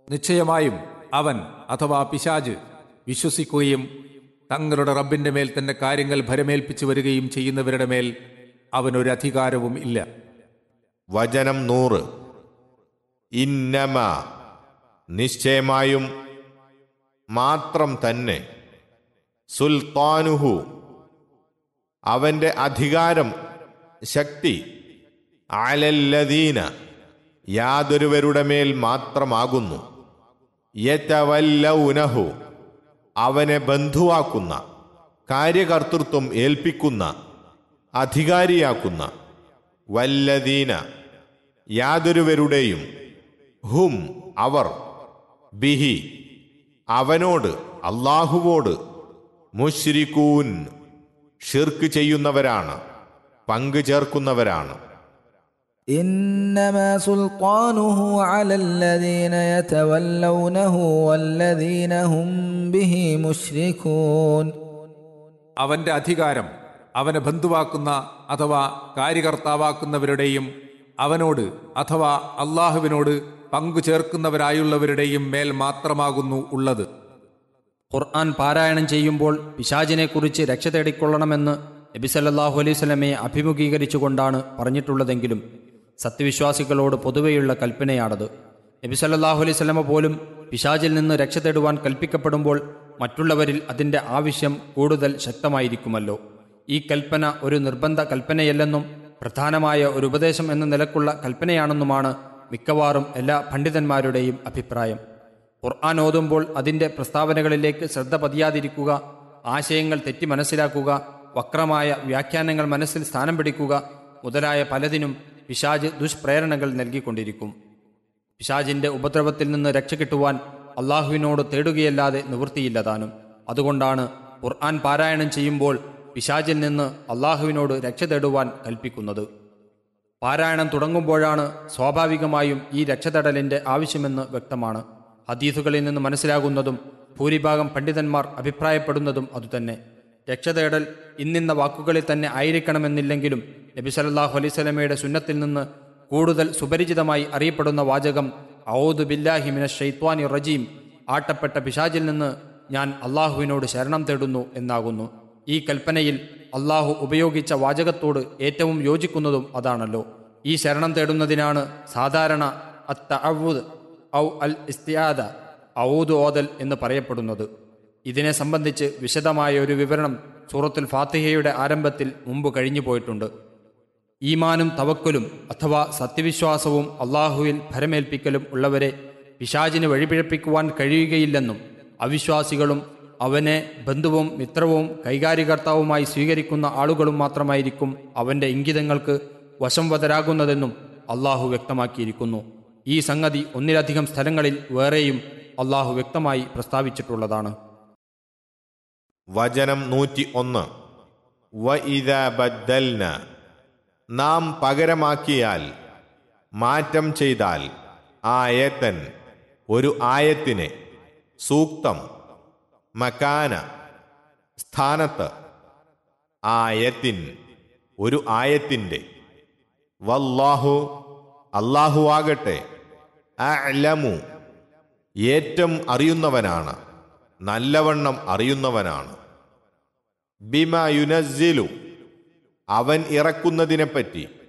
നിശ്ചയമായും അവൻ അഥവാ പിശാജ് വിശ്വസിക്കുകയും തങ്ങളുടെ റബ്ബിന്റെ മേൽ തന്നെ കാര്യങ്ങൾ ഭരമേൽപ്പിച്ചു വരികയും ചെയ്യുന്നവരുടെ മേൽ അവനൊരു അധികാരവും ഇല്ല വചനം നൂറ് ഇന്നമ നിശ്ചയമായും മാത്രം തന്നെ സുൽത്താനുഹു അവന്റെ അധികാരം ശക്തി അലല്ലദീന യാതൊരുവരുടെ മേൽ മാത്രമാകുന്നു യതവല്ലൗനഹു അവനെ ബന്ധുവാക്കുന്ന കാര്യകർത്തൃത്വം ഏൽപ്പിക്കുന്ന അധികാരിയാക്കുന്ന വല്ലദീന യാതൊരുവരുടെയും ഹും അവർ ബിഹി അവനോട് അള്ളാഹുവോട് മുശ്രിക്കൂൻ ഷിർക്ക് ചെയ്യുന്നവരാണ് പങ്കു ചേർക്കുന്നവരാണ് إنما سلطانه على الذين يتولونه والذين هم به مشركون അവന്റെ അധികാരം അവനെ ബന്ധുവാക്കുന്ന അഥവാ കാര്യകർത്താവാക്കുന്നവരുടെയും അവനോട് അഥവാ അള്ളാഹുവിനോട് പങ്കു ചേർക്കുന്നവരായുള്ളവരുടെയും മേൽ മാത്രമാകുന്നു ഉള്ളത് ഖുർആൻ പാരായണം ചെയ്യുമ്പോൾ പിശാചിനെക്കുറിച്ച് രക്ഷ തേടിക്കൊള്ളണമെന്ന് നബി സല്ലല്ലാഹു അലൈഹി സ്വലമയെ അഭിമുഖീകരിച്ചുകൊണ്ടാണ് പറഞ്ഞിട്ടുള്ളതെങ്കിലും സത്യവിശ്വാസികളോട് പൊതുവെയുള്ള കൽപ്പനയാണത് നബി സല്ലല്ലാഹു അലൈഹി സ്വലമ പോലും പിശാചിൽ നിന്ന് രക്ഷ തേടുവാൻ കൽപ്പിക്കപ്പെടുമ്പോൾ മറ്റുള്ളവരിൽ അതിൻ്റെ ആവശ്യം കൂടുതൽ ശക്തമായിരിക്കുമല്ലോ ഈ കൽപ്പന ഒരു നിർബന്ധ കൽപ്പനയല്ലെന്നും പ്രധാനമായ ഒരു ഉപദേശം എന്ന നിലക്കുള്ള കൽപ്പനയാണെന്നുമാണ് മിക്കവാറും എല്ലാ പണ്ഡിതന്മാരുടെയും അഭിപ്രായം ഖുർആൻ ഓതുമ്പോൾ അതിൻ്റെ പ്രസ്താവനകളിലേക്ക് ശ്രദ്ധ പതിയാതിരിക്കുക ആശയങ്ങൾ തെറ്റി മനസ്സിലാക്കുക വക്രമായ വ്യാഖ്യാനങ്ങൾ മനസ്സിൽ സ്ഥാനം പിടിക്കുക മുതലായ പലതിനും പിശാജ് ദുഷ്പ്രേരണകൾ നൽകിക്കൊണ്ടിരിക്കും പിശാജിന്റെ ഉപദ്രവത്തിൽ നിന്ന് രക്ഷ കിട്ടുവാൻ അള്ളാഹുവിനോട് തേടുകയല്ലാതെ നിവൃത്തിയില്ലതാനും അതുകൊണ്ടാണ് ഖുർആൻ പാരായണം ചെയ്യുമ്പോൾ പിശാജിൽ നിന്ന് അള്ളാഹുവിനോട് രക്ഷ തേടുവാൻ കൽപ്പിക്കുന്നത് പാരായണം തുടങ്ങുമ്പോഴാണ് സ്വാഭാവികമായും ഈ രക്ഷതടലിന്റെ ആവശ്യമെന്ന് വ്യക്തമാണ് ഹദീസുകളിൽ നിന്ന് മനസ്സിലാകുന്നതും ഭൂരിഭാഗം പണ്ഡിതന്മാർ അഭിപ്രായപ്പെടുന്നതും അതുതന്നെ രക്ഷതേടൽ ഇന്നിന്ന വാക്കുകളിൽ തന്നെ ആയിരിക്കണമെന്നില്ലെങ്കിലും നബി സല്ലല്ലാഹു അലൈഹി സ്വലമയുടെ സുന്നത്തിൽ നിന്ന് കൂടുതൽ സുപരിചിതമായി അറിയപ്പെടുന്ന വാചകം ഔദു ബില്ലാഹി മിന ഷെയ്ത്വാനി റജീം ആട്ടപ്പെട്ട പിശാചിൽ നിന്ന് ഞാൻ അള്ളാഹുവിനോട് ശരണം തേടുന്നു എന്നാകുന്നു ഈ കൽപ്പനയിൽ അള്ളാഹു ഉപയോഗിച്ച വാചകത്തോട് ഏറ്റവും യോജിക്കുന്നതും അതാണല്ലോ ഈ ശരണം തേടുന്നതിനാണ് സാധാരണ അത്തഅവുദ് ഔ അൽ ഇസ്തിയാദ ഔദ് ഓതൽ എന്ന് പറയപ്പെടുന്നത് ഇതിനെ സംബന്ധിച്ച് വിശദമായ ഒരു വിവരണം സൂറത്തുൽ ഫാത്തിഹയുടെ ആരംഭത്തിൽ മുമ്പ് കഴിഞ്ഞു പോയിട്ടുണ്ട് ഈമാനും തവക്കലും അഥവാ സത്യവിശ്വാസവും അള്ളാഹുവിൽ ഭരമേൽപ്പിക്കലും ഉള്ളവരെ പിശാചിന് വഴിപിഴപ്പിക്കുവാൻ കഴിയുകയില്ലെന്നും അവിശ്വാസികളും അവനെ ബന്ധുവും മിത്രവും കൈകാര്യകർത്താവുമായി സ്വീകരിക്കുന്ന ആളുകളും മാത്രമായിരിക്കും അവന്റെ ഇംഗിതങ്ങൾക്ക് വശംവതരാകുന്നതെന്നും അള്ളാഹു വ്യക്തമാക്കിയിരിക്കുന്നു ഈ സംഗതി ഒന്നിലധികം സ്ഥലങ്ങളിൽ വേറെയും അള്ളാഹു വ്യക്തമായി പ്രസ്താവിച്ചിട്ടുള്ളതാണ് വചനം നൂറ്റി ഒന്ന് വഇദ ബദ്ദൽന നാം പകരമാക്കിയാൽ മാറ്റം ചെയ്താൽ ആയത്തൻ ഒരു ആയത്തിനെ സൂക്തം മക്കാന സ്ഥാനത്ത് ആയത്തിൻ ഒരു ആയത്തിൻ്റെ വല്ലാഹു അല്ലാഹു ആകട്ടെ അലമു ഏറ്റം അറിയുന്നവനാണ് നല്ലവണ്ണം അറിയുന്നവനാണ് ബിമ യുനസ്സിലു അവൻ ഇറക്കുന്നതിനെപ്പറ്റി